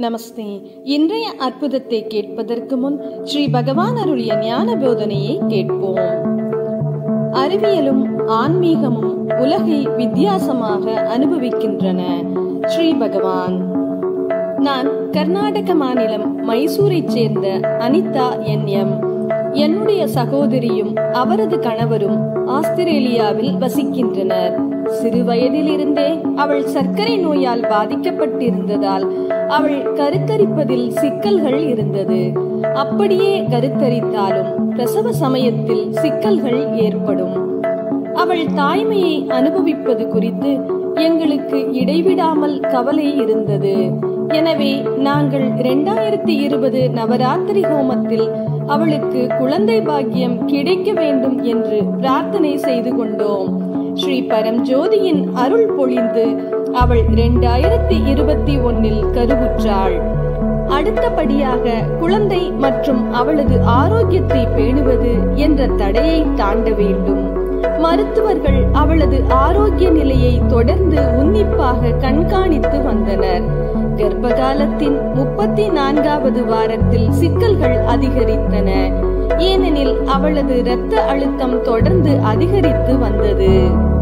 நமஸ்தே இன்றைய அற்புதத்தை கேட்பதற்கு முன் ஸ்ரீ பகவான் அருளிய ஞான போதனையை கேட்போம் அறிவியலும் ஆன்மீகமும் உலகை வித்தியாசமாக அனுபவிக்கின்றன ஸ்ரீ பகவான் நான் கர்நாடக மாநிலம் மைசூரைச் சேர்ந்த அனிதா என் எம் என்னுடைய சகோதரியும் அவரது கணவரும் ஆஸ்திரேலியாவில் வசிக்கின்றனர் சிறு வயதிலிருந்தே அவள் சர்க்கரை நோயால் பாதிக்கப்பட்டிருந்ததால் அவள் கருத்தரிப்பதில் சிக்கல்கள் இருந்தது அப்படியே கருத்தரித்தாலும் பிரசவ சமயத்தில் சிக்கல்கள் ஏற்படும் அவள் தாய்மையை அனுபவிப்பது குறித்து எங்களுக்கு இடைவிடாமல் கவலை இருந்தது எனவே நாங்கள் இரண்டாயிரத்தி இருபது நவராத்திரி ஹோமத்தில் அவளுக்கு குழந்தை பாக்கியம் கிடைக்க வேண்டும் என்று பிரார்த்தனை செய்து கொண்டோம் ஸ்ரீ பரம்ஜோதியின் அருள் பொழிந்து அவள் இரண்டாயிரத்தி இருபத்தி ஒன்னில் கருவுற்றாள் அடுத்தபடியாக குழந்தை மற்றும் அவளது ஆரோக்கியத்தை பேணுவது என்ற தடையை தாண்ட வேண்டும் மருத்துவர்கள் அவளது ஆரோக்கிய நிலையை தொடர்ந்து உன்னிப்பாக கண்காணித்து வந்தனர் கர்ப்ப காலத்தின் முப்பத்தி நான்காவது வாரத்தில் சிக்கல்கள் அதிகரித்தன ஏனெனில் அவளது இரத்த அழுத்தம் தொடர்ந்து அதிகரித்து வந்தது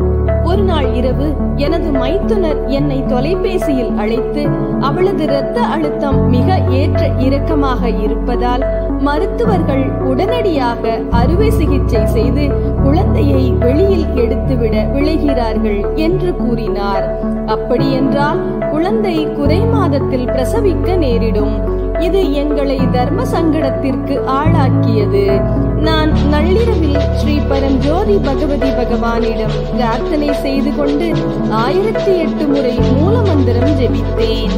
ஒரு நாள் இரவு எனது மைத்துனர் என்னை தொலைபேசியில் அழைத்து அவளது இரத்த அழுத்தம் மிக ஏற்ற இறக்கமாக இருப்பதால் மருத்துவர்கள் உடனடியாக அறுவை சிகிச்சை செய்து குழந்தையை வெளியில் எடுத்துவிட விளைகிறார்கள் என்று கூறினார் அப்படியென்றால் குழந்தை குறை மாதத்தில் பிரசவிக்க நேரிடும் இது எங்களை தர்ம சங்கடத்திற்கு ஆளாக்கியது நான் நள்ளிரவில் ஸ்ரீ பரஞ்சோதி பகவதி பகவானிடம் பிரார்த்தனை செய்து கொண்டு ஆயிரத்தி எட்டு முறை மூலமந்திரம் ஜெபித்தேன்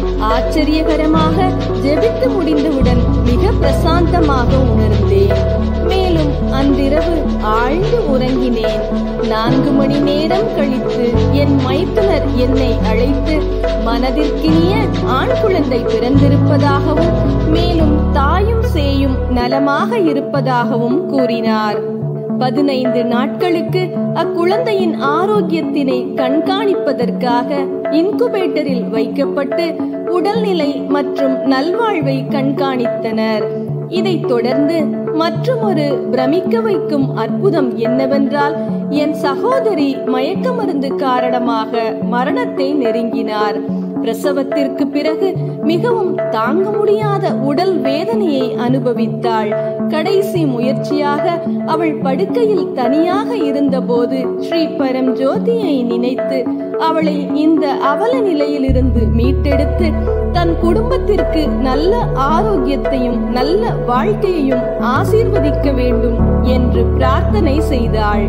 ஆச்சரியகரமாக ஜெபித்து முடிந்தவுடன் மிக பிரசாந்தமாக உணர்ந்தேன் மேலும் அன்றிரவு ஆழ்ந்து உறங்கினேன் நான்கு மணி நேரம் கழித்து என் மைத்துனர் என்னை அழைத்து மனதிற்கினிய ஆண் குழந்தை பிறந்திருப்பதாகவும் மேலும் தாயும் சேயும் நலமாக இருப்பதாகவும் கூறினார் பதினைந்து நாட்களுக்கு அக்குழந்தையின் ஆரோக்கியத்தினை கண்காணிப்பதற்காக இன்குபேட்டரில் வைக்கப்பட்டு உடல்நிலை மற்றும் நல்வாழ்வை கண்காணித்தனர் இதைத் தொடர்ந்து மற்றுமொரு பிரமிக்க வைக்கும் அற்புதம் என்னவென்றால் என் சகோதரி மயக்க மருந்து காரணமாக மரணத்தை நெருங்கினார் பிரசவத்திற்கு பிறகு மிகவும் தாங்க முடியாத உடல் வேதனையை அனுபவித்தாள் கடைசி முயற்சியாக அவள் படுக்கையில் தனியாக இருந்தபோது ஸ்ரீ பரம் ஜோதியை நினைத்து அவளை இந்த அவல நிலையிலிருந்து மீட்டெடுத்து தன் குடும்பத்திற்கு நல்ல ஆரோக்கியத்தையும் நல்ல வாழ்க்கையையும் ஆசீர்வதிக்க வேண்டும் என்று பிரார்த்தனை செய்தாள்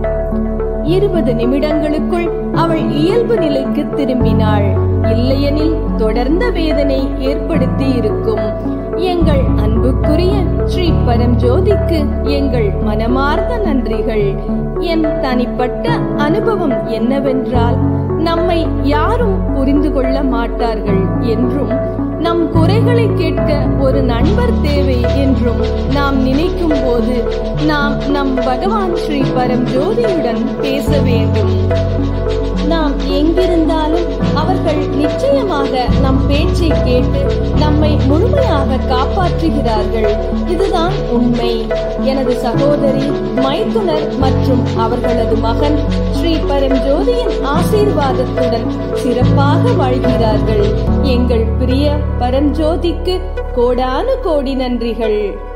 இருபது நிமிடங்களுக்குள் அவள் இயல்பு நிலைக்கு திரும்பினாள் இல்லையெனில் தொடர்ந்த வேதனை ஏற்படுத்தி இருக்கும் எங்கள் அன்புக்குரிய ஸ்ரீ பரம்ஜோதிக்கு எங்கள் மனமார்ந்த நன்றிகள் என் தனிப்பட்ட அனுபவம் என்னவென்றால் நம்மை யாரும் புரிந்து கொள்ள மாட்டார்கள் என்றும் நம் குறைகளை கேட்க ஒரு நண்பர் தேவை என்றும் நாம் நினைக்கும் போது நாம் நம் பகவான் ஸ்ரீ பரம் ஜோதியுடன் பேச வேண்டும் நாம் எங்கிருந்தாலும் அவர்கள் நிச்சயமாக நம் பேச்சை கேட்டு நம்மை முழுமையாக காப்பாற்றுகிறார்கள் இதுதான் உண்மை எனது சகோதரி மைத்துனர் மற்றும் அவர்களது மகன் ஸ்ரீ பரஞ்சோதியின் ஆசீர்வாதத்துடன் சிறப்பாக வாழ்கிறார்கள் எங்கள் பிரிய பரஞ்சோதிக்கு கோடானு கோடி நன்றிகள்